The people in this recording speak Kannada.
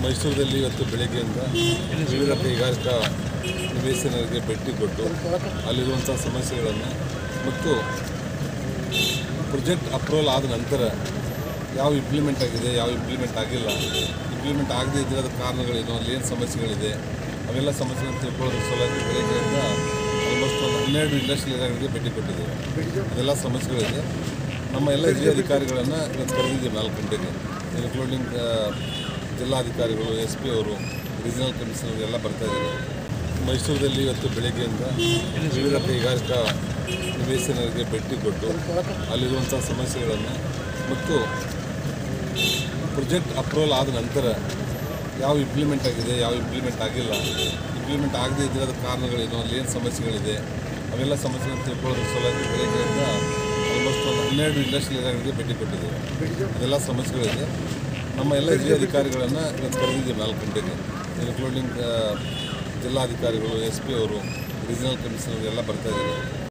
ಮೈಸೂರಲ್ಲಿ ಇವತ್ತು ಬೆಳಗ್ಗೆಯಿಂದ ವಿವಿಧ ಕೈಗಾರಿಕಾ ನಿವೇಶನಗಳಿಗೆ ಭೇಟಿ ಕೊಟ್ಟು ಅಲ್ಲಿರುವಂಥ ಸಮಸ್ಯೆಗಳನ್ನು ಮತ್ತು ಪ್ರಾಜೆಕ್ಟ್ ಅಪ್ರೂವಲ್ ಆದ ನಂತರ ಯಾವ ಇಂಪ್ಲಿಮೆಂಟ್ ಆಗಿದೆ ಯಾವ ಇಂಪ್ಲಿಮೆಂಟ್ ಆಗಿಲ್ಲ ಇಂಪ್ಲಿಮೆಂಟ್ ಆಗದೇ ಇದ್ದರೆ ಅದರ ಕಾರಣಗಳೇನು ಅಲ್ಲಿ ಏನು ಸಮಸ್ಯೆಗಳಿದೆ ಅವೆಲ್ಲ ಸಮಸ್ಯೆಗಳನ್ನು ತಿಳ್ಕೊಳ್ಳೋದ್ರ ಸಲುವಾಗಿ ಬೆಳಗ್ಗೆಯಿಂದ ಆಲ್ಮೋಸ್ಟ್ ಒಂದು ಹನ್ನೆರಡು ಇಂಡಸ್ಟ್ರಿಯಲ್ ಏರಿಯಾಗಳಿಗೆ ಭೇಟಿ ಕೊಟ್ಟಿದ್ದೇವೆ ಅದೆಲ್ಲ ಸಮಸ್ಯೆಗಳಿದೆ ನಮ್ಮ ಎಲ್ಲ ಹಿರಿಯ ಅಧಿಕಾರಿಗಳನ್ನು ಇವತ್ತು ಕರೆದಿದ್ದೀವಿ ನಾಲ್ಕು ಗಂಟೆಗೆ ಇನ್ಕ್ಲೂಡಿಂಗ್ ಜಿಲ್ಲಾಧಿಕಾರಿಗಳು ಎಸ್ ಪಿ ಅವರು ರೀಜನಲ್ ಕಮಿಷನರ್ ಎಲ್ಲ ಬರ್ತಾ ಇದ್ದಾರೆ ಮೈಸೂರಲ್ಲಿ ಇವತ್ತು ಬೆಳಗ್ಗೆಯಿಂದ ವಿವಿಧ ಕೈಗಾರಿಕಾ ನಿವೇಶನಗಳಿಗೆ ಭೇಟಿ ಕೊಟ್ಟು ಅಲ್ಲಿರುವಂಥ ಸಮಸ್ಯೆಗಳನ್ನು ಮತ್ತು ಪ್ರಾಜೆಕ್ಟ್ ಅಪ್ರೂವಲ್ ಆದ ನಂತರ ಯಾವ ಇಂಪ್ಲಿಮೆಂಟ್ ಆಗಿದೆ ಯಾವ ಇಂಪ್ಲಿಮೆಂಟ್ ಆಗಿಲ್ಲ ಇಂಪ್ಲಿಮೆಂಟ್ ಆಗದೇ ಇದ್ದರೆ ಅದರ ಕಾರಣಗಳೇನು ಅಲ್ಲಿ ಏನು ಸಮಸ್ಯೆಗಳಿದೆ ಅವೆಲ್ಲ ಸಮಸ್ಯೆಗಳನ್ನು ತಿಳ್ಕೊಳ್ಳೋದ್ರ ಸಲುವಾಗಿ ಬೆಳಗ್ಗೆಯಿಂದ ಆಲ್ಮೋಸ್ಟ್ ಒಂದು ಹನ್ನೆರಡು ಇಂಡಸ್ಟ್ರಿಯಲ್ ಏರಿಯಾಗಳಿಗೆ ಭೇಟಿ ಕೊಟ್ಟಿದ್ದೇವೆ ಅದೆಲ್ಲ ಸಮಸ್ಯೆಗಳಿದೆ ನಮ್ಮ ಎಲ್ಲ ಹಿರಿಯ ಅಧಿಕಾರಿಗಳನ್ನು ಇವತ್ತು ಕರೆದಿದ್ದೀವಿ ನಾಲ್ಕು ಗಂಟೆಗೆ ಇನ್ಕ್ಲೂಡಿಂಗ್ ಜಿಲ್ಲಾಧಿಕಾರಿಗಳು ಎಸ್ ಪಿ ಅವರು ರೀಜನಲ್ ಕಮಿಷನರ್ ಎಲ್ಲ ಬರ್ತಾ ಇದ್ದಾರೆ